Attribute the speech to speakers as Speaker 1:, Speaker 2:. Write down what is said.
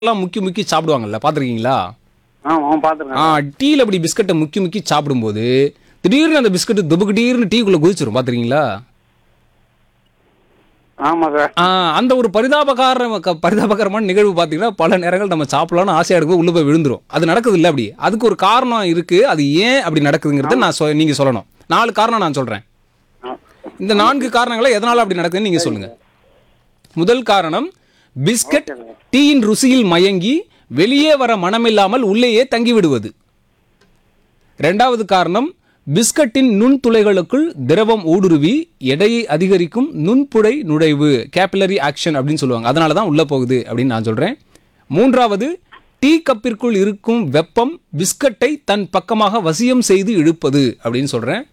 Speaker 1: எல்லாம் முக்கி முக்கி சாப்பிடுவாங்கல்ல பார்த்துருக்கீங்களா
Speaker 2: ஆ அவன் பார்த்துருக்கேன்
Speaker 1: ஆ டீயில் அப்படி பிஸ்கட்டை முக்கி முக்கி சாப்பிடும்போது திடீர்னு அந்த பிஸ்கட் துபுக்கிட்டீர்னு டீக்குள்ளே குதிச்சிரும் பார்த்துருக்கீங்களா
Speaker 2: ஆமாம் சார்
Speaker 1: ஆ, அந்த ஒரு பரிதாபகார க- பரிதாபகரமான நிகழ்வு பார்த்தீங்கன்னா பல நேரங்கள் நம்ம சாப்பிடலாம்னு ஆசையாக இருக்கும் உள்ள போய் விழுந்துரும் அது நடக்குது இல்லை அப்படி அதுக்கு ஒரு காரணம் இருக்கு அது ஏன் அப்படி நடக்குதுங்கிறத நான் சொ நீங்கள் சொல்லணும் நாலு காரணம் நான் சொல்கிறேன்
Speaker 2: ஆ.
Speaker 1: இந்த நான்கு காரணங்களை எதனால் அப்படி நடக்குதுன்னு நீங்கள் சொல்லுங்கள் முதல் காரணம் பிஸ்கட் டீயின் ருசியில் மயங்கி வெளியே வர மனமில்லாமல் உள்ளேயே தங்கி விடுவது இரண்டாவது காரணம் பிஸ்கட்டின் நுண்துளைகளுக்குள் திரவம் ஊடுருவி எடையை அதிகரிக்கும் நுண்புடை நுழைவு கேபிலரி ஆக்ஷன் அப்படின்னு சொல்லுவாங்க அதனால தான் உள்ளே போகுது அப்படின்னு நான் சொல்கிறேன் மூன்றாவது டீ கப்பிற்குள் இருக்கும் வெப்பம் பிஸ்கட்டை தன் பக்கமாக வசியம் செய்து இழுப்பது அப்படின்னு சொல்கிறேன்